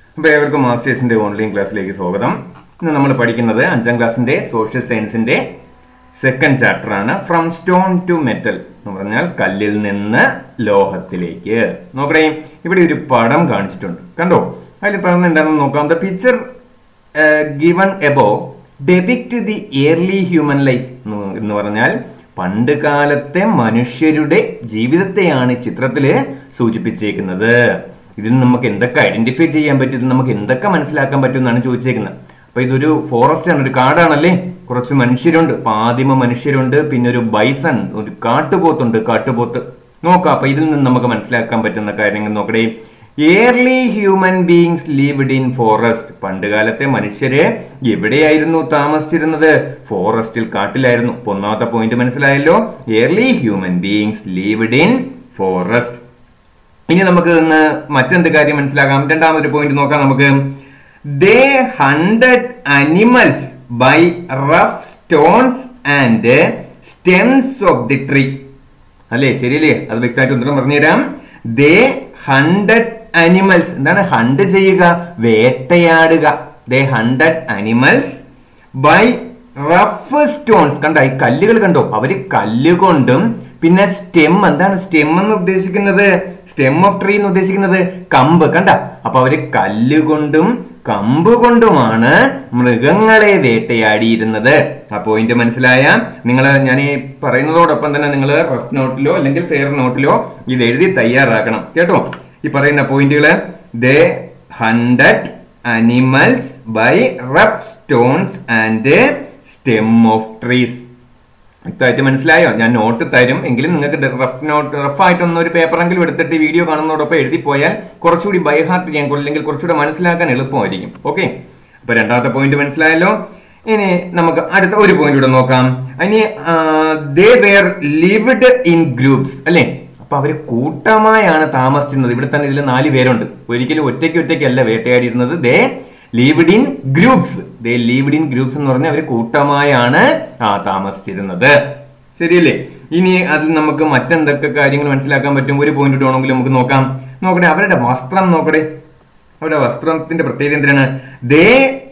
അപ്പോൾ ഏവർക്കും മാസ്റ്റേഴ്സിന്റെ ഓൺലൈൻ ക്ലാസ്സിലേക്ക് സ്വാഗതം ഇന്ന് നമ്മൾ പഠിക്കുന്നത് അഞ്ചാം ക്ലാസ്സിന്റെ സോഷ്യൽ സയൻസിന്റെ സെക്കൻഡ് ചാപ്റ്റർ ആണ് ഫ്രം സ്റ്റോൺ ടു മെറ്റൽ എന്ന് പറഞ്ഞാൽ കല്ലിൽ നിന്ന് ലോഹത്തിലേക്ക് നോക്കണേ ഇവിടെ ഒരു പടം കാണിച്ചിട്ടുണ്ട് കണ്ടോ അതിൽ പറയുന്നത് എന്താണെന്ന് നോക്കാം the picture given above depict the early human life എന്ന് പറഞ്ഞാൽ പണ്ട് കാലത്തെ മനുഷ്യരുടെ ജീവിതത്തെയാണ് ഈ ചിത്രത്തില് സൂചിപ്പിച്ചേക്കുന്നത് ഇതിൽ നമുക്ക് എന്തൊക്കെ ഐഡന്റിഫൈ ചെയ്യാൻ പറ്റും ഇത് നമുക്ക് എന്തൊക്കെ മനസ്സിലാക്കാൻ പറ്റും എന്നാണ് ചോദിച്ചേക്കുന്നത് അപ്പൊ ഇതൊരു ഫോറസ്റ്റ് ആണ് ഒരു കാടാണല്ലേ കുറച്ച് മനുഷ്യരുണ്ട് അപ്പൊ ആദിമ മനുഷ്യരുണ്ട് പിന്നെ ഒരു ബൈസൺ ഒരു കാട്ടുപോത്തുണ്ട് കാട്ടുപോത്ത് നോക്കാം അപ്പൊ ഇതിൽ നിന്ന് നമുക്ക് മനസ്സിലാക്കാൻ പറ്റുന്ന കാര്യങ്ങൾ നോക്കടേ early human beings lived in forest പണ്ടുകാലത്തെ മനുഷ്യര് എവിടെയായിരുന്നു താമസിച്ചിരുന്നത് ഫോറസ്റ്റിൽ കാട്ടിലായിരുന്നു അപ്പൊ ഒന്നാമത്തെ പോയിന്റ് മനസ്സിലായല്ലോ early human beings lived in forest ഇനി നമുക്ക് ഇന്ന് മറ്റെന്ത് കാര്യം മനസ്സിലാക്കാം രണ്ടാമതൊരു പോയിന്റ് നോക്കാം നമുക്ക് they hunted animals by rough stones and stems of the tree അല്ലേ ശരിയല്ലേ അത് വ്യക്തമായിട്ട് ഉത്തരം പറഞ്ഞുതരാം ദേ ഹൺഡ്രഡ് അനിമൽസ് എന്താണ് ഹണ്ട് ചെയ്യുക വേട്ടയാടുക they hunted animals by rough stones കണ്ടോ ഈ കല്ലുകൾ കണ്ടോ അവര് കല്ലുകൊണ്ടും പിന്നെ സ്റ്റെം എന്താണ് സ്റ്റെം എന്ന് ഉദ്ദേശിക്കുന്നത് സ്റ്റെം ഓഫ് ട്രീ എന്ന് ഉദ്ദേശിക്കുന്നത് കമ്പ് കണ്ട അപ്പൊ അവര് കല്ലുകൊണ്ടും കമ്പ് കൊണ്ടുമാണ് മൃഗങ്ങളെ വേട്ടയാടിയിരുന്നത് ആ പോയിന്റ് മനസ്സിലായ നിങ്ങൾ ഞാൻ ഈ പറയുന്നതോടൊപ്പം തന്നെ നിങ്ങൾ റഫ് നോട്ടിലോ അല്ലെങ്കിൽ ഫെയർ നോട്ടിലോ ഇത് എഴുതി തയ്യാറാക്കണം കേട്ടോ ഈ പറയുന്ന പോയിന്റുകള് they hunted animals by rough stones and stem of trees വ്യക്തമായിട്ട് മനസ്സിലായോ ഞാൻ നോട്ട് തരും എങ്കിലും നിങ്ങൾക്ക് റഫ് നോട്ട് റഫായിട്ടൊന്നും ഒരു പേപ്പറെങ്കിലും എടുത്തിട്ട് വീഡിയോ കാണുന്നതോടൊപ്പം എഴുതി പോയാൽ കുറച്ചുകൂടി ബൈ ഹാർട്ട് ചെയ്യാൻ അല്ലെങ്കിൽ കുറച്ചുകൂടി മനസ്സിലാക്കാൻ എളുപ്പമായിരിക്കും ഓക്കെ അപ്പൊ രണ്ടാമത്തെ പോയിന്റ് മനസ്സിലായല്ലോ ഇനി നമുക്ക് അടുത്ത ഒരു പോയിന്റ് ഇവിടെ നോക്കാം ഇനി they were lived in groups അല്ലേ അപ്പൊ അവര് കൂട്ടമായാണ് താമസിച്ചിരുന്നത് ഇവിടെ തന്നെ ഇതിൽ നാല് പേരുണ്ട് ഒരിക്കലും ഒറ്റയ്ക്ക് ഒറ്റയ്ക്കല്ല വേട്ടയാടിയിരുന്നത് they lived in groups they lived in groups എന്ന് പറഞ്ഞാൽ അവർ കൂട്ടമായാണ് ആ താമസിച്ചിരുന്നത് ശരിയല്ലേ ഇനി അതിൽ നമുക്ക് മറ്റെന്തൊക്കെ കാര്യങ്ങൾ മനസ്സിലാക്കാൻ പറ്റും ഒരു പോയിന്റ് ഇടുവാണെങ്കിൽ നമുക്ക് നോക്കാം നോക്കട്ടെ അവരുടെ വസ്ത്രം നോക്കട്ടെ അവരുടെ വസ്ത്രത്തിന്റെ പ്രത്യേകത എന്തിനാണ് ദേ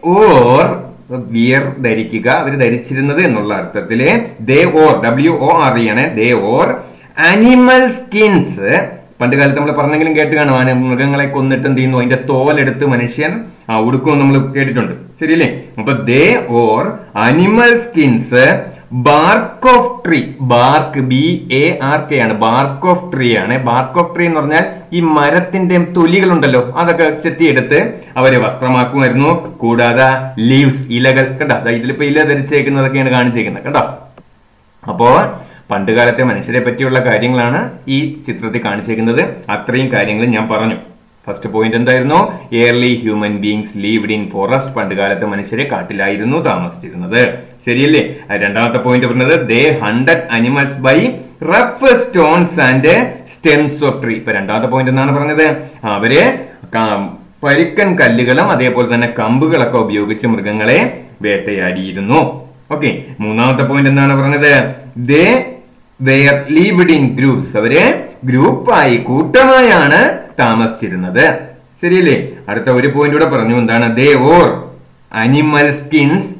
ഓർ വിയർ ധരിക്കുക അവർ ധരിച്ചിരുന്നത് എന്നുള്ള അർത്ഥത്തില് they wore W O R ആണ് ദേ ഓർ അനിമൽ സ്കിൻസ് പണ്ട് കാലത്ത് നമ്മൾ പറഞ്ഞെങ്കിലും കേട്ട് കാണും മൃഗങ്ങളെ കൊന്നിട്ട് എന്ത് ചെയ്യുന്നു അതിന്റെ തോലെടുത്ത് മനുഷ്യൻ ആ ഉടുക്കും നമ്മൾ കേട്ടിട്ടുണ്ട് ശരിയല്ലേ അപ്പൊ they wore animal skins bark of tree bark B A R K ആണ് ബാർക്ക് ഓഫ് ട്രീ ആണ് ബാർക്ക് ഓഫ് ട്രീ എന്ന് പറഞ്ഞാൽ ഈ മരത്തിന്റെ തൊലികളുണ്ടല്ലോ അതൊക്കെ ചെത്തിയെടുത്ത് അവരെ വസ്ത്രമാക്കുമായിരുന്നു കൂടാതെ ലീവ്സ് ഇലകൾ കണ്ടോ ഇതിലിപ്പോ ഇല ധരിച്ചേക്കുന്നതൊക്കെയാണ് കാണിച്ചേക്കുന്നത് കേട്ടോ അപ്പോ പണ്ടുകാലത്തെ മനുഷ്യരെ പറ്റിയുള്ള കാര്യങ്ങളാണ് ഈ ചിത്രത്തിൽ കാണിച്ചേക്കുന്നത് അത്രയും കാര്യങ്ങൾ ഞാൻ പറഞ്ഞു ഫസ്റ്റ് പോയിന്റ് എന്തായിരുന്നു early human beings lived in forest പണ്ടുകാലത്തെ മനുഷ്യരെ കാട്ടിലായിരുന്നു താമസിച്ചിരുന്നത് ശരിയല്ലേ രണ്ടാമത്തെ പോയിന്റ് പറഞ്ഞത് they hunted animals by rough stones and stems of tree ഇപ്പൊ രണ്ടാമത്തെ പോയിന്റ് എന്താണ് പറഞ്ഞത് അവര് പരിക്കൻ കല്ലുകളും അതേപോലെ തന്നെ കമ്പുകളൊക്കെ ഉപയോഗിച്ച് മൃഗങ്ങളെ വേട്ടയാടിയിരുന്നു ഓക്കെ മൂന്നാമത്തെ പോയിന്റ് എന്താണ് പറഞ്ഞത് they were lived in groups അവര് ഗ്രൂപ്പായി കൂട്ടമായാണ് താമസിച്ചിരുന്നത് ശരിയല്ലേ അടുത്ത ഒരു പോയിന്റ് കൂടെ പറഞ്ഞു എന്താണ് they wore animal skins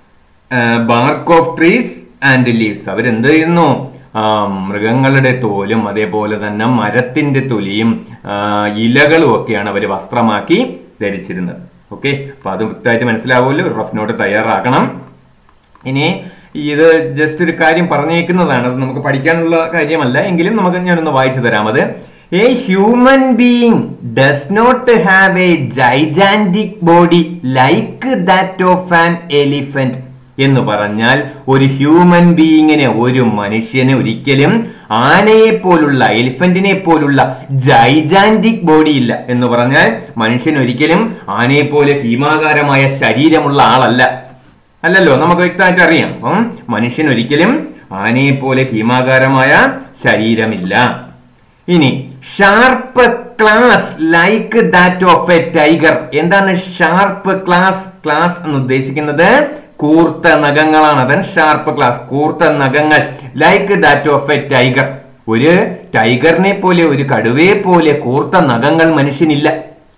bark of trees and leaves അവരെന്ത് ചെയ്യുന്നു മൃഗങ്ങളുടെ തോലും അതേപോലെ തന്നെ മരത്തിന്റെ തൊലിയും ഇലകളും ഒക്കെയാണ് അവർ വസ്ത്രമാക്കി ധരിച്ചിരുന്നത് ഓക്കെ അപ്പൊ അത് വ്യക്തമായിട്ട് മനസ്സിലാവുമല്ലോ റഫ് നോട്ട് തയ്യാറാക്കണം ഇനി ഇത് ജസ്റ്റ് ഒരു കാര്യം പറഞ്ഞേക്കുന്നതാണ് അത് നമുക്ക് പഠിക്കാനുള്ള കാര്യമല്ല എങ്കിലും നമുക്ക് ഞാനൊന്ന് വായിച്ചു തരാം അത് a human being does not have a gigantic body like that of an elephant എന്ന് പറഞ്ഞാൽ ഒരു ഹ്യൂമൻ ബീയിങ്ങിന് ഒരു മനുഷ്യന് ഒരിക്കലും ആനയെ പോലുള്ള എലിഫന്റിനെ പോലുള്ള ജൈജാൻറ്റിക് ബോഡി ഇല്ല എന്ന് പറഞ്ഞാൽ മനുഷ്യൻ ഒരിക്കലും ആനയെ പോലെ ഭീമാകാരമായ ശരീരമുള്ള ആളല്ല അല്ലല്ലോ നമുക്ക് വ്യക്തമായിട്ട് അറിയാം അപ്പം മനുഷ്യൻ ഒരിക്കലും ആനയെ പോലെ ഭീമാകാരമായ ശരീരമില്ല ഇനി sharp claws like that of a tiger എന്താണ് ഷാർപ്പ് ക്ലാസ് ക്ലാസ് എന്ന് ഉദ്ദേശിക്കുന്നത് കൂർത്ത നഖങ്ങളാണ് അവൻ ഷാർപ്പ് ക്ലാസ് കൂർത്ത നഖങ്ങൾ like that of a tiger ഒരു ടൈഗറിനെ പോലെ ഒരു കടുവയെ പോലെ കൂർത്ത നഖങ്ങൾ മനുഷ്യനില്ല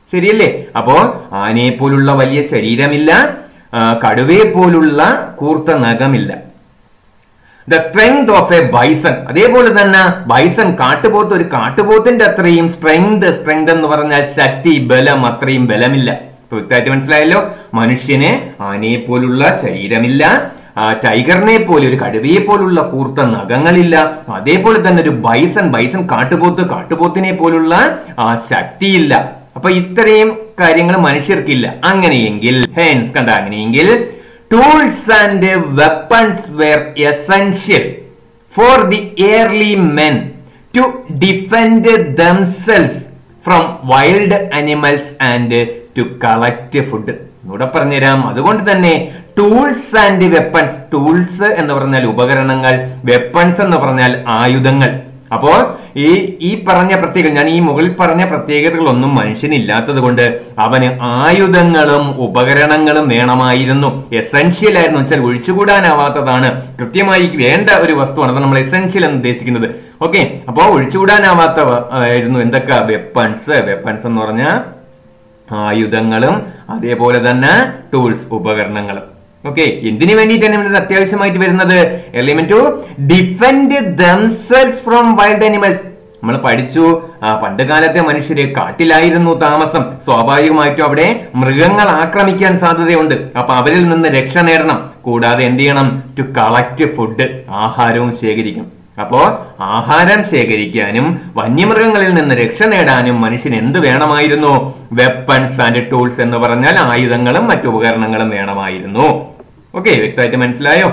ശരിയല്ലേ അപ്പോ ആനയെ പോലുള്ള വലിയ ശരീരമില്ല ആ, കടുവയെ പോലുള്ള കൂർത്ത നഖമില്ല the strength of a bison അതേപോലെ തന്നെ ബൈസൺ കാട്ടുപോത്ത് ഒരു കാട്ടുപോത്തിന്റെ അത്രയും സ്ട്രെങ്ത് സ്ട്രെങ്ത് എന്ന് പറഞ്ഞാൽ ശക്തി ബലം അത്രയും ബലമില്ല ഇപ്പൊ വ്യക്തമായിട്ട് മനസ്സിലായല്ലോ മനുഷ്യന് ആനയെ പോലുള്ള ശരീരമില്ല ആ, ടൈഗറിനെ പോലെ ഒരു കടുവയെ പോലുള്ള കൂർത്ത നഖങ്ങളില്ല അതേപോലെ തന്നെ ഒരു ബൈസൺ ബൈസൺ കാട്ടുപോത്ത് കാട്ടുപോത്തിനെ പോലുള്ള ആ ശക്തിയില്ല അപ്പൊ ഇത്രയും കാര്യങ്ങൾ മനുഷ്യർക്കില്ല അങ്ങനെയെങ്കിൽ ഹെൻസ് കണ്ട അങ്ങനെയെങ്കിൽ tools and weapons were essential for the early men to defend themselves from wild animals and to collect food ഇവിടെ പറഞ്ഞുതരാം അതുകൊണ്ട് തന്നെ ടൂൾസ് ആൻഡ് വെപ്പൺസ് ടൂൾസ് എന്ന് പറഞ്ഞാൽ ഉപകരണങ്ങൾ വെപ്പൺസ് എന്ന് പറഞ്ഞാൽ ആയുധങ്ങൾ അപ്പോ ഈ ഈ പറഞ്ഞ പ്രത്യേകത ഞാൻ ഈ മുകളിൽ പറഞ്ഞ പ്രത്യേകതകളൊന്നും മനുഷ്യനില്ലാത്തത് കൊണ്ട് അവന് ആയുധങ്ങളും ഉപകരണങ്ങളും വേണമായിരുന്നു എസെൻഷ്യൽ ആയിരുന്നു വെച്ചാൽ ഒഴിച്ചുകൂടാനാവാത്തതാണ് കൃത്യമായി വേണ്ട ഒരു വസ്തുവാണ് അതാണ് നമ്മൾ എസെൻഷ്യൽ എന്ന് ഉദ്ദേശിക്കുന്നത് ഓക്കെ അപ്പോ ഒഴിച്ചുകൂടാനാവാത്ത വ- ആയിരുന്നു എന്തൊക്കെ വെപ്പൺസ് വെപ്പൺസ് എന്ന് പറഞ്ഞാൽ ആയുധങ്ങളും അതേപോലെ തന്നെ ടൂൾസ് ഉപകരണങ്ങളും ഓക്കെ എന്തിനു വേണ്ടിയിട്ടാണ് ഇവിടെ അത്യാവശ്യമായിട്ട് വരുന്നത് element to defend themselves from wild animals നമ്മൾ പഠിച്ചു ആ പണ്ട് കാലത്തെ മനുഷ്യര് കാട്ടിലായിരുന്നു താമസം സ്വാഭാവികമായിട്ടും അവിടെ മൃഗങ്ങൾ ആക്രമിക്കാൻ സാധ്യതയുണ്ട് അപ്പൊ അവരിൽ നിന്ന് രക്ഷ നേടണം കൂടാതെ എന്ത് ചെയ്യണം ടു കളക്ട് ഫുഡ് ആഹാരവും ശേഖരിക്കണം അപ്പോ ആഹാരം ശേഖരിക്കാനും വന്യമൃഗങ്ങളിൽ നിന്ന് രക്ഷ നേടാനും മനുഷ്യന് എന്ത് വേണമായിരുന്നു വെപ്പൺസ് ആൻഡ് ടൂൾസ് എന്ന് പറഞ്ഞാൽ ആയുധങ്ങളും മറ്റു ഉപകരണങ്ങളും വേണമായിരുന്നു ഓക്കെ വ്യക്തമായിട്ട് മനസ്സിലായോ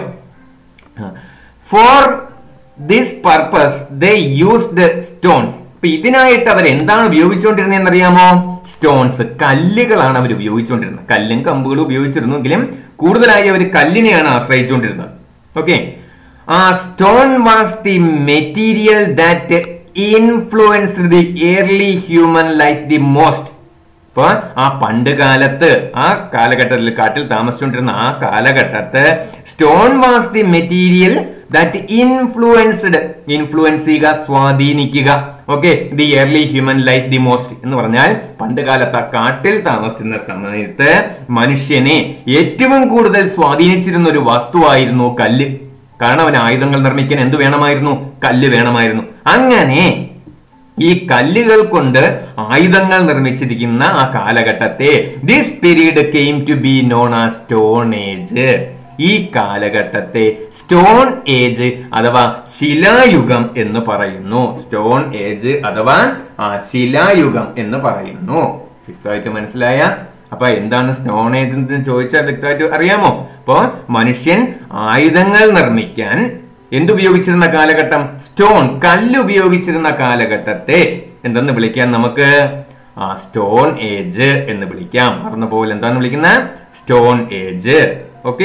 for this purpose they used stones അപ്പൊ ഇതിനായിട്ട് അവർ എന്താണ് ഉപയോഗിച്ചുകൊണ്ടിരുന്നതെന്ന് അറിയാമോ സ്റ്റോൺസ് കല്ലുകളാണ് അവർ ഉപയോഗിച്ചുകൊണ്ടിരുന്നത് കല്ലും കമ്പുകളും ഉപയോഗിച്ചിരുന്നെങ്കിലും കൂടുതലായി അവർ കല്ലിനെയാണ് ആശ്രയിച്ചുകൊണ്ടിരുന്നത് ഓക്കെ ആ stone was the material that influenced the early human life the most അപ്പൊ ആ പണ്ട് കാലത്ത് ആ കാലഘട്ടത്തിൽ കാട്ടിൽ താമസിച്ചുകൊണ്ടിരുന്ന ആ കാലഘട്ടത്ത് stone was the material that influenced influence ചെയ്യുക സ്വാധീനിക്കുക okay the early human life the most എന്ന് പറഞ്ഞാൽ പണ്ട് കാലത്ത് ആ കാട്ടിൽ താമസിക്കുന്ന സമയത്ത് മനുഷ്യനെ ഏറ്റവും കൂടുതൽ സ്വാധീനിച്ചിരുന്ന ഒരു വസ്തുവായിരുന്നു കല്ല് കാരണം അവന് ആയുധങ്ങൾ നിർമ്മിക്കാൻ എന്ത് വേണമായിരുന്നു കല്ല് വേണമായിരുന്നു അങ്ങനെ ഈ കല്ലുകൾ കൊണ്ട് ആയുധങ്ങൾ നിർമ്മിച്ചിരിക്കുന്ന ആ കാലഘട്ടത്തെ this period came to be known ആ സ്റ്റോൺ ഏജ് ഈ കാലഘട്ടത്തെ സ്റ്റോൺ ഏജ് അഥവാ ശിലായുഗം എന്ന് പറയുന്നു സ്റ്റോൺ ഏജ് അഥവാ ആ ശിലായുഗം എന്ന് പറയുന്നു വ്യക്തമായിട്ട് മനസ്സിലായ അപ്പൊ എന്താണ് സ്റ്റോൺ ഏജ് എന്ന് ചോദിച്ചാൽ വ്യക്തമായിട്ട് അറിയാമോ അപ്പോ മനുഷ്യൻ ആയുധങ്ങൾ നിർമ്മിക്കാൻ എന്തുപയോഗിച്ചിരുന്ന കാലഘട്ടം സ്റ്റോൺ കല്ല് ഉപയോഗിച്ചിരുന്ന കാലഘട്ടത്തെ എന്തെന്ന് വിളിക്കാൻ നമുക്ക് ആ സ്റ്റോൺ ഏജ് എന്ന് വിളിക്കാം മറന്നു പോലെ എന്താണ് വിളിക്കുന്നത് സ്റ്റോൺ ഏജ് ഓക്കെ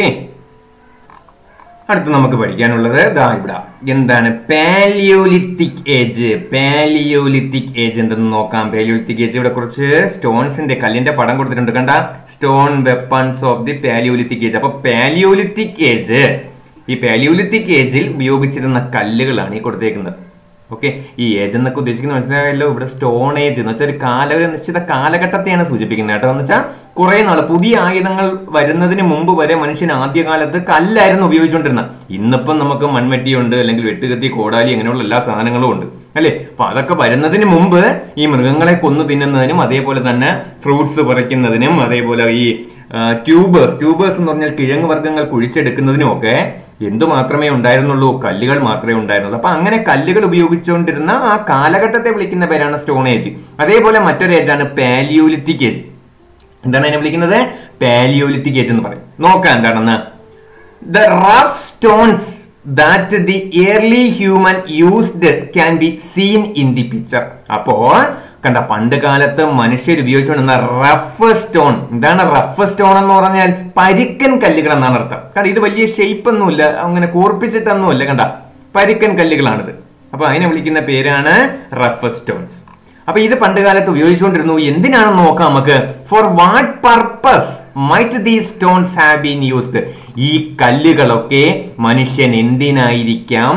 അടുത്ത് നമുക്ക് പഠിക്കാനുള്ളത് ദാ ഇവിടെ എന്താണ് പാലിയോലിത്തിക് ഏജ് പാലിയോലിത്തിക് ഏജ് എന്തെന്ന് നോക്കാം പാലിയോലിത്തിക് ഏജ് ഇവിടെ കുറച്ച് സ്റ്റോൺസിന്റെ കല്ലിന്റെ പടം കൊടുത്തിട്ടുണ്ട് കണ്ട stone weapons of the paleolithic age അപ്പൊ പാലിയോലിത്തിക് ഏജ് ഈ പാലിയോലിത്തിക് ഏജിൽ ഉപയോഗിച്ചിരുന്ന കല്ലുകളാണ് ഈ കൊടുത്തേക്കുന്നത് ഓക്കെ ഈ ഏജ് എന്നൊക്കെ ഉദ്ദേശിക്കുന്നത് മനസ്സിലായല്ലോ ഇവിടെ സ്റ്റോൺ ഏജ് എന്ന് വെച്ചാൽ ഒരു കാല ഒരു നിശ്ചിത കാലഘട്ടത്തെയാണ് സൂചിപ്പിക്കുന്നത് കേട്ടോ എന്ന് വെച്ചാൽ കുറെ നാൾ പുതിയ ആയുധങ്ങൾ വരുന്നതിന് മുമ്പ് വരെ മനുഷ്യൻ ആദ്യകാലത്ത് കല്ലായിരുന്നു ഉപയോഗിച്ചുകൊണ്ടിരുന്നത് ഇന്നിപ്പം നമുക്ക് മൺവെട്ടിയുണ്ട് അല്ലെങ്കിൽ വെട്ടുകത്തി കോടാലി അങ്ങനെയുള്ള എല്ലാ സാധനങ്ങളും ഉണ്ട് അല്ലെ അപ്പൊ അതൊക്കെ വരുന്നതിന് മുമ്പ് ഈ മൃഗങ്ങളെ കൊന്നു തിന്നുന്നതിനും അതേപോലെ തന്നെ ഫ്രൂട്ട്സ് പറിക്കുന്നതിനും അതേപോലെ ഈ ട്യൂബേഴ്സ് ട്യൂബേഴ്സ് എന്ന് പറഞ്ഞാൽ കിഴങ്ങ് വർഗ്ഗങ്ങൾ കുഴിച്ചെടുക്കുന്നതിനും ഒക്കെ എന്തു മാത്രമേ ഉണ്ടായിരുന്നുള്ളൂ കല്ലുകൾ മാത്രമേ ഉണ്ടായിരുന്നുള്ളൂ അപ്പൊ അങ്ങനെ കല്ലുകൾ ഉപയോഗിച്ചുകൊണ്ടിരുന്ന ആ കാലഘട്ടത്തെ വിളിക്കുന്ന പേരാണ് സ്റ്റോൺ ഏജ് അതേപോലെ മറ്റൊരു ഏജാണ് പാലിയോലിത്തിക് ഏജ് എന്താണ് അതിനെ വിളിക്കുന്നത് പാലിയോലിത്തിക് ഏജ് എന്ന് പറയും നോക്കാം എന്താണെന്ന് the rough stones that the early human used can be seen in the picture അപ്പോ കണ്ട പണ്ട് കാലത്ത് മനുഷ്യർ ഉപയോഗിച്ചുകൊണ്ടിരുന്ന റഫ് സ്റ്റോൺ എന്താണ് റഫ് സ്റ്റോൺ എന്ന് പറഞ്ഞാൽ പരിക്കൻ കല്ലുകൾ എന്നാണ് അർത്ഥം കാരണം ഇത് വലിയ ഷേപ്പ് ഒന്നുമില്ല അങ്ങനെ കൂർപ്പിച്ചിട്ടൊന്നുമില്ല കണ്ട പരിക്കൻ കല്ലുകളാണിത് അപ്പൊ അതിനെ വിളിക്കുന്ന പേരാണ് റഫ് സ്റ്റോൺസ് അപ്പൊ ഇത് പണ്ട് കാലത്ത് ഉപയോഗിച്ചുകൊണ്ടിരുന്നു എന്തിനാണെന്ന് നോക്കാം നമുക്ക് for what purpose might the stones have been used ഈ കല്ലുകളൊക്കെ മനുഷ്യൻ എന്തിനായിരിക്കാം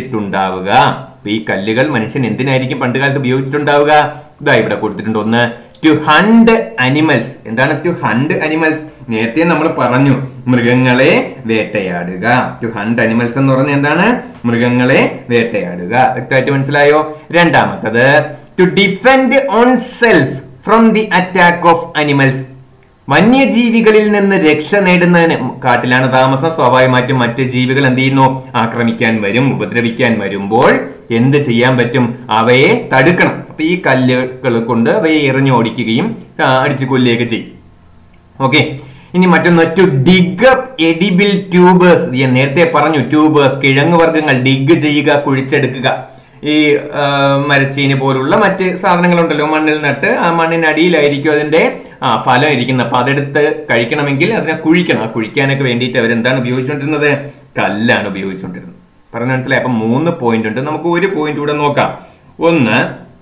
ഉപയോഗിച്ചിട്ടുണ്ടാവുക അപ്പൊ ഈ കല്ലുകൾ മനുഷ്യൻ എന്തിനായിരിക്കും പണ്ട് കാലത്ത് ഉപയോഗിച്ചിട്ടുണ്ടാവുക ഇതാ ഇവിടെ കൊടുത്തിട്ടുണ്ട് ഒന്ന് ടു ഹണ്ട് അനിമൽസ് എന്താണ് ടു ഹണ്ട് അനിമൽസ് നേരത്തെ നമ്മൾ പറഞ്ഞു മൃഗങ്ങളെ വേട്ടയാടുക ടു ഹണ്ട് അനിമൽസ് എന്ന് പറഞ്ഞ എന്താണ് മൃഗങ്ങളെ വേട്ടയാടുക വ്യക്തമായിട്ട് മനസ്സിലായോ രണ്ടാമത്തത് to defend own self from the attack of animals വന്യജീവികളിൽ നിന്ന് രക്ഷ നേടുന്നതിന് കാട്ടിലാണ് താമസം സ്വാഭാവികമായിട്ടും മറ്റ് ജീവികൾ എന്ത് ചെയ്യുന്നു ആക്രമിക്കാൻ വരും ഉപദ്രവിക്കാൻ വരുമ്പോൾ എന്ത് ചെയ്യാൻ പറ്റും അവയെ തടുക്കണം അപ്പൊ ഈ കല്ലുകൾ കൊണ്ട് അവയെ എറിഞ്ഞു ഓടിക്കുകയും ആ, അടിച്ചു കൊല്ലുകയൊക്കെ ചെയ്യും ഓക്കെ ഇനി മറ്റൊന്ന് to dig up edible tubers ഞാൻ നേരത്തെ പറഞ്ഞു ട്യൂബേഴ്സ് കിഴങ്ങ് വർഗ്ഗങ്ങൾ ഡിഗ് ചെയ്യുക കുഴിച്ചെടുക്കുക ഈ ആ, മരച്ചീനി പോലുള്ള മറ്റ് സാധനങ്ങളുണ്ടല്ലോ മണ്ണിൽ നട്ട് ആ മണ്ണിനടിയിലായിരിക്കും അതിന്റെ ആ ഫലം ഇരിക്കുന്നത് അപ്പൊ അതെടുത്ത് കഴിക്കണമെങ്കിൽ അതിനെ കുഴിക്കണം ആ കുഴിക്കാനൊക്കെ വേണ്ടിയിട്ട് അവരെന്താണ് ഉപയോഗിച്ചുകൊണ്ടിരുന്നത് കല്ലാണ് ഉപയോഗിച്ചുകൊണ്ടിരുന്നത് പറഞ്ഞു മനസ്സിലായി അപ്പൊ മൂന്ന് പോയിന്റ് ഉണ്ട് നമുക്ക് ഒരു പോയിന്റ് കൂടെ നോക്കാം ഒന്ന്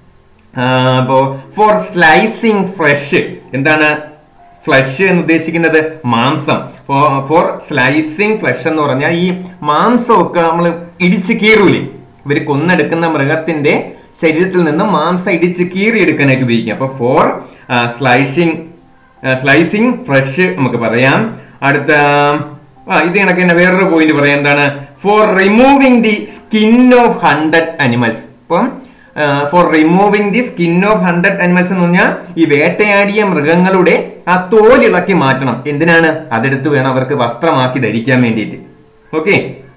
അപ്പോ ഫോർ സ്ലൈസിങ് ഫ്രഷ് എന്താണ് ഫ്ലഷ് എന്ന് ഉദ്ദേശിക്കുന്നത് മാംസം ഫോർ സ്ലൈസിങ് ഫ്ലഷ് എന്ന് പറഞ്ഞാൽ ഈ മാംസമൊക്കെ നമ്മൾ ഇടിച്ച് കീറൂലേ ഇവർ കൊന്നെടുക്കുന്ന മൃഗത്തിന്റെ ശരീരത്തിൽ നിന്ന് മാംസം ഇടിച്ച് കീറിയെടുക്കാനായിട്ട് ഉപയോഗിക്കും അപ്പൊ ഫോർ സ്ലൈസിങ് സ്ലൈസിങ് ഫ്രഷ് നമുക്ക് പറയാം അടുത്ത ആ ഇത് കണക്ക് തന്നെ വേറൊരു പോയിന്റ് പറയാം എന്താണ് for removing the skin of hunted animals അപ്പം for removing the skin of hunted animals എന്ന് പറഞ്ഞാൽ ഈ വേട്ടയാടിയ മൃഗങ്ങളുടെ ആ തോലിളക്കി മാറ്റണം എന്തിനാണ് അതെടുത്ത് വേണം അവർക്ക് വസ്ത്രമാക്കി ധരിക്കാൻ വേണ്ടിയിട്ട് ഓക്കെ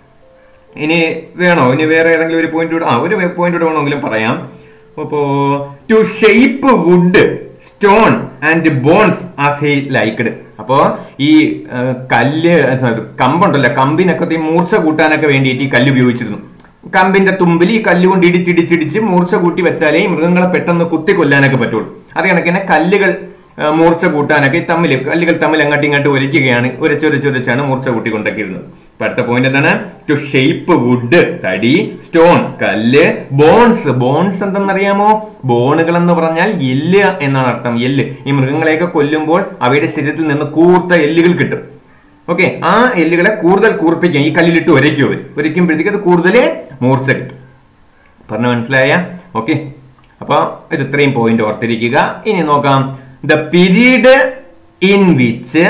ഇനി വേണോ ഇനി വേറെ ഏതെങ്കിലും ഒരു പോയിന്റ് കൂടെ ആ ഒരു പോയിന്റ് കൂടെ വേണമെങ്കിലും പറയാം അപ്പോ to shape wood stone and bones as he liked അപ്പോ ഈ ആ, കല്ല് sorry, കമ്പുണ്ടല്ലോ കമ്പിനൊക്കെ ഈ മൂർച്ച കൂട്ടാനൊക്കെ വേണ്ടിയിട്ട് ഈ കല്ല് ഉപയോഗിച്ചിരുന്നു കമ്പിന്റെ തുമ്പിൽ ഈ കല്ല് കൊണ്ട് ഇടിച്ചിടിച്ചിടിച്ച് മൂർച്ച കൂട്ടി വെച്ചാലേ ഈ മൃഗങ്ങളെ പെട്ടെന്ന് കുത്തി കൊല്ലാനൊക്കെ പറ്റുള്ളൂ അത് കണക്കിന് കല്ലുകൾ ആ, മൂർച്ച കൂട്ടാനൊക്കെ ഈ തമ്മിൽ കല്ലുകൾ തമ്മിൽ അങ്ങോട്ടും ഇങ്ങോട്ടും ഒലിക്കുകയാണ് ഉരച്ചൊരച്ചൊരച്ചാണ് മൂർച്ച കൂട്ടിക്കൊണ്ടൊക്കെ ഇരുന്നത് അപ്പൊ അടുത്ത പോയിന്റ് എന്താണ് ടു ഷേപ്പ് വുഡ് തടി സ്റ്റോൺ കല്ല് ബോൺസ് ബോൺസ് എന്തെന്നറിയാമോ ബോണുകൾ എന്ന് പറഞ്ഞാൽ എല്ല് എന്നാണ് അർത്ഥം എല്ല് ഈ മൃഗങ്ങളെയൊക്കെ കൊല്ലുമ്പോൾ അവയുടെ ശരീരത്തിൽ നിന്ന് കൂർത്ത എല്ലുകൾ കിട്ടും ഓക്കെ ആ എല്ലുകളെ കൂടുതൽ കൂർപ്പിക്കാൻ ഈ കല്ലിലിട്ട് ഒരയ്ക്കും അവർ ഒരയ്ക്കുമ്പോഴത്തേക്ക് അത് കൂടുതൽ മൂർച്ച കിട്ടും പറഞ്ഞ മനസ്സിലായ ഓക്കെ അപ്പൊ ഇത് ഇത്രയും പോയിന്റ് ഓർത്തിരിക്കുക ഇനി നോക്കാം the period in which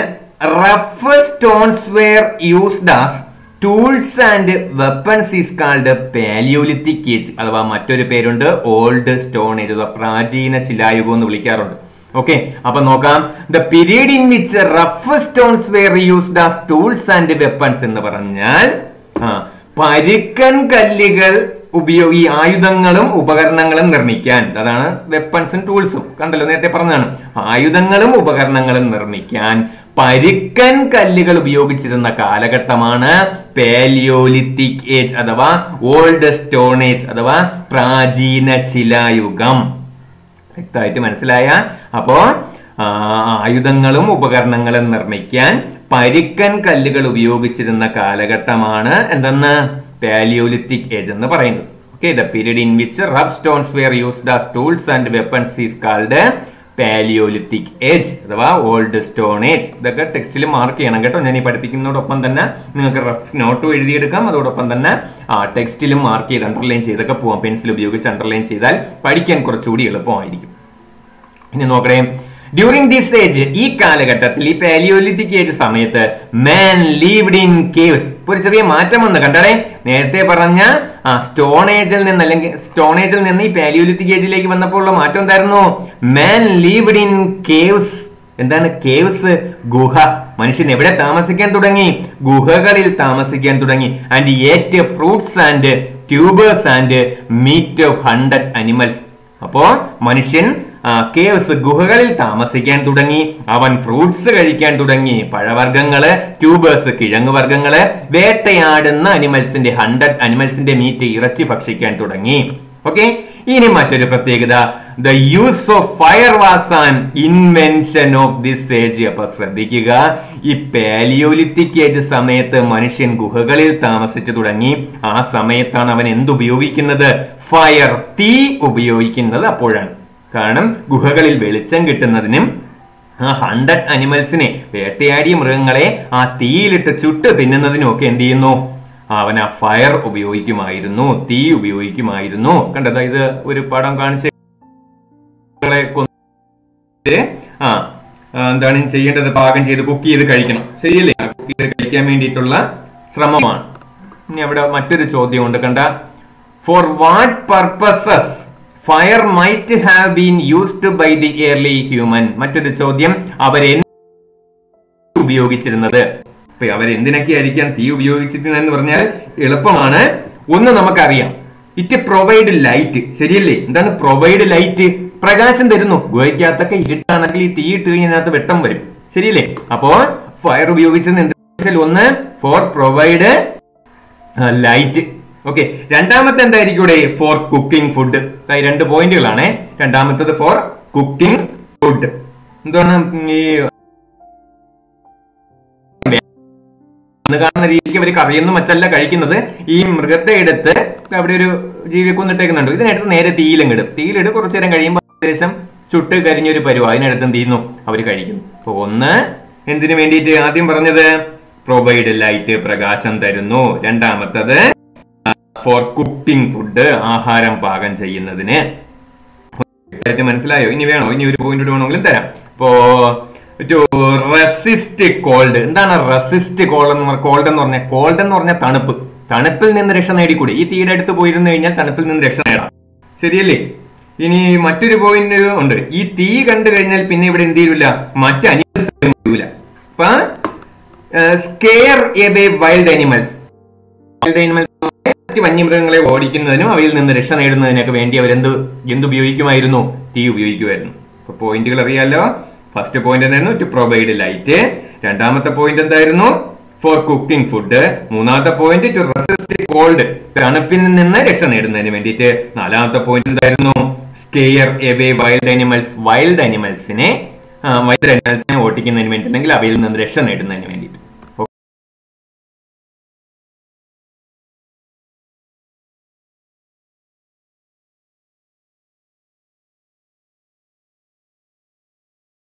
rough stones were used as tools and weapons is called Palaeolithic age അഥവാ മറ്റൊരു പേരുണ്ട് ഓൾഡ് സ്റ്റോൺ ഏജ് അഥവാ പ്രാചീന ശിലായുഗം എന്ന് വിളിക്കാറുണ്ട് ഓക്കെ അപ്പൊ നോക്കാം the period in which rough stones were used as tools and weapons എന്ന് പറഞ്ഞാൽ ആ പരുക്കൻ കല്ലുകൾ ഉപയോഗി ആയുധങ്ങളും ഉപകരണങ്ങളും നിർമ്മിക്കാൻ അതാണ് വെപ്പൺസും ടൂൾസും കണ്ടല്ലോ നേരത്തെ പറഞ്ഞതാണ് ആയുധങ്ങളും ഉപകരണങ്ങളും നിർമ്മിക്കാൻ പരുക്കൻ കല്ലുകൾ ഉപയോഗിച്ചിരുന്ന കാലഘട്ടമാണ് പാലിയോലിത്തിക് ഏജ് അഥവാ ഓൾഡ് സ്റ്റോൺ ഏജ് അഥവാ പ്രാചീന ശിലായുഗം വ്യക്തമായിട്ട് മനസ്സിലായ അപ്പോ ആ, ആയുധങ്ങളും ഉപകരണങ്ങളും നിർമ്മിക്കാൻ പരുക്കൻ കല്ലുകൾ ഉപയോഗിച്ചിരുന്ന കാലഘട്ടമാണ് എന്തെന്ന് പാലിയോലിത്തിക് ഏജ് എന്ന് പറയുന്നത് okay the period in which rough stones were used as tools and weapons is called Palaeolithic age അഥവാ ഓൾഡ് സ്റ്റോൺ ഏജ് ഇതൊക്കെ ടെക്സ്റ്റിൽ മാർക്ക് ചെയ്യണം കേട്ടോ ഞാൻ ഈ പഠിപ്പിക്കുന്നതോടൊപ്പം തന്നെ നിങ്ങൾക്ക് റഫ് നോട്ടും എഴുതിയെടുക്കാം അതോടൊപ്പം തന്നെ ആ ടെക്സ്റ്റിലും മാർക്ക് ചെയ്ത് അണ്ടർലൈൻ ചെയ്തൊക്കെ പോവാം പെൻസിൽ ഉപയോഗിച്ച് അണ്ടർലൈൻ ചെയ്താൽ പഠിക്കാൻ കുറച്ചുകൂടി എളുപ്പമായിരിക്കും ഇനി നോക്കണേ ഡ്യൂറിംഗ് ദിസ് ഏജ് ഈ കാലഘട്ടത്തിൽ ഈ പാലിയോലിത്തിക് ഏജ് സമയത്ത് മാൻ ലീവ്ഡ് ഇൻ കേവ്സ് ഒരു ചെറിയ മാറ്റം വന്ന് കണ്ടടേ നേരത്തെ പറഞ്ഞ ആ സ്റ്റോൺ ഏജിൽ നിന്ന് അല്ലെങ്കിൽ സ്റ്റോൺ ഏജിൽ നിന്ന് ഈ പാലിയോലിത്തിക് ഏജിലേക്ക് വന്നപ്പോൾ ഉള്ള മാറ്റം എന്തായിരുന്നു മാൻ ലീവ്ഡ് ഇൻ കേവ്സ് എന്താണ് കേവ്സ് ഗുഹ മനുഷ്യൻ എവിടെ താമസിക്കാൻ തുടങ്ങി ഗുഹകളിൽ താമസിക്കാൻ തുടങ്ങി and ate fruits and tubers and meat of hunted animals അപ്പോ മനുഷ്യൻ കേവ്സ് ഗുഹകളിൽ താമസിക്കാൻ തുടങ്ങി അവൻ ഫ്രൂട്ട്സ് കഴിക്കാൻ തുടങ്ങി പഴവർഗ്ഗങ്ങള് ട്യൂബേഴ്സ് കിഴങ്ങ് വർഗ്ഗങ്ങള് വേട്ടയാടുന്ന അനിമൽസിന്റെ ഹൺഡ്രഡ് അനിമൽസിന്റെ മീറ്റ് ഇറച്ചി ഭക്ഷിക്കാൻ തുടങ്ങി ഓക്കെ ഇനി മറ്റൊരു പ്രത്യേകത the use of fire was an invention of this age അപ്പൊ ശ്രദ്ധിക്കുക ഈ പാലിയോലിത്തിക് ഏജ് സമയത്ത് മനുഷ്യൻ ഗുഹകളിൽ താമസിച്ചു തുടങ്ങി ആ സമയത്താണ് അവൻ എന്തുപയോഗിക്കുന്നത് ഫയർ തീ ഉപയോഗിക്കുന്നത് അപ്പോഴാണ് കാരണം ഗുഹകളിൽ വെളിച്ചം കിട്ടുന്നതിനും ആ ഹൺഡ്രഡ് അനിമൽസിനെ വേട്ടയാടിയ മൃഗങ്ങളെ ആ തീയിലിട്ട് ചുട്ട് തിന്നുന്നതിനും ഒക്കെ എന്ത് ചെയ്യുന്നു അവൻ ആ ഫയർ ഉപയോഗിക്കുമായിരുന്നു തീ ഉപയോഗിക്കുമായിരുന്നു കണ്ടത് ഇത് ഒരു പടം കാണിച്ച് മൃഗങ്ങളെ കൊന്ന് ആ ആ, എന്താണ് ചെയ്യേണ്ടത് പാകം ചെയ്ത് കുക്ക് ചെയ്ത് കഴിക്കണം ശരിയല്ലേ കുക്ക് ചെയ്ത് കഴിക്കാൻ വേണ്ടിയിട്ടുള്ള ശ്രമമാണ് ഇനി അവിടെ മറ്റൊരു ചോദ്യമുണ്ട് കണ്ട for what purposes fire might have been used by the early human മറ്റൊരു ചോദ്യം അവരെ ഉപയോഗിച്ചിരുന്നത് അപ്പൊ അവരെന്തിനൊക്കെ ആയിരിക്കാം തീ ഉപയോഗിച്ചിരുന്നതെന്ന് പറഞ്ഞാൽ എളുപ്പമാണ് ഒന്ന് നമുക്കറിയാം ഇറ്റ് പ്രൊവൈഡ് ലൈറ്റ് ശരിയല്ലേ എന്താണ് പ്രൊവൈഡ് ലൈറ്റ് പ്രകാശം തരുന്നു ഗുഹയ്ക്കകത്തൊക്കെ ഇരുട്ടാണെങ്കിൽ ഈ തീ ഇട്ട് കഴിഞ്ഞാൽ അതിനകത്ത് വെട്ടം വരും ശരിയല്ലേ അപ്പോ ഫയർ ഉപയോഗിച്ചത് എന്താ വെച്ചാൽ ഒന്ന് ഫോർ പ്രൊവൈഡ് ലൈറ്റ് ഓക്കെ രണ്ടാമത്തെ എന്തായിരിക്കും ഇവിടെ ഫോർ കുക്കിംഗ് ഫുഡ് രണ്ട് പോയിന്റുകളാണ് രണ്ടാമത്തത് ഫോർ കുക്കിംഗ് ഫുഡ് എന്താണ് ഈ ഇന്ന് കാണുന്ന രീതിക്ക് അവർ കറിയൊന്നും മറ്റല്ല കഴിക്കുന്നത് ഈ മൃഗത്തെ എടുത്ത് അവിടെ ഒരു ജീവിയെ കൊന്നിട്ടേക്കുന്നുണ്ട് ഇതിനടുത്ത് നേരെ തീയിലങ്ങിടും തീയിലിട്ട് കുറച്ചു നേരം കഴിയുമ്പോൾ ഏകദേശം ചുട്ട് കരിഞ്ഞൊരു പരുവ അതിനടുത്ത് എന്ത് ചെയ്യുന്നു അവർ കഴിക്കുന്നു അപ്പൊ ഒന്ന് എന്തിനു വേണ്ടിയിട്ട് ആദ്യം പറഞ്ഞത് പ്രൊവൈഡ് ലൈറ്റ് പ്രകാശം തരുന്നു രണ്ടാമത്തത് ഫോർ കുക്കിംഗ് ഫുഡ് ആഹാരം പാകം ചെയ്യുന്നതിന് വ്യക്തമായിട്ട് മനസ്സിലായോ ഇനി വേണോ ഇനി ഒരു പോയിന്റ് വേണമെങ്കിലും തരാം ഇപ്പോ ടു റെസിസ്റ്റ് കോൾഡ് എന്താണ് റെസിസ്റ്റ് കോൾഡ് എന്ന് പറഞ്ഞ കോൾഡ് എന്ന് പറഞ്ഞാൽ കോൾഡ് എന്ന് പറഞ്ഞാൽ തണുപ്പ് തണുപ്പിൽ നിന്ന് രക്ഷ നേടിക്കൂടി ഈ തീയുടെ അടുത്ത് പോയിരുന്നു കഴിഞ്ഞാൽ തണുപ്പിൽ നിന്ന് രക്ഷ നേടാം ശരിയല്ലേ ഇനി മറ്റൊരു പോയിന്റ് ഉണ്ട് ഈ തീ കണ്ടു കഴിഞ്ഞാൽ പിന്നെ ഇവിടെ എന്ത് ചെയ്യൂല മറ്റ് അനിമൽസ് അപ്പൊ scare away wild animals wild animals മറ്റ് വന്യമൃഗങ്ങളെ ഓടിക്കുന്നതിനും അവയിൽ നിന്ന് രക്ഷ നേടുന്നതിനൊക്കെ വേണ്ടി അവരെന്ത് എന്ത് ഉപയോഗിക്കുമായിരുന്നു തീ ഉപയോഗിക്കുമായിരുന്നു അപ്പൊ പോയിന്റുകൾ അറിയാലോ ഫസ്റ്റ് പോയിന്റ് എന്തായിരുന്നു ടു പ്രൊവൈഡ് ലൈറ്റ് രണ്ടാമത്തെ പോയിന്റ് എന്തായിരുന്നു ഫോർ കുക്കിംഗ് ഫുഡ് മൂന്നാമത്തെ പോയിന്റ് ടു റെസിസ്റ്റ് കോൾഡ് തണുപ്പിൽ നിന്ന് രക്ഷ നേടുന്നതിന് വേണ്ടിയിട്ട് നാലാമത്തെ പോയിന്റ് എന്തായിരുന്നു scare away wild animals wild അനിമൽസിനെ വൈൽഡ് അനിമൽസിനെ ഓട്ടിക്കുന്നതിന് വേണ്ടിയിട്ടുണ്ടെങ്കിൽ അവയിൽ നിന്ന് രക്ഷ നേടുന്നതിന് വേണ്ടിയിട്ട്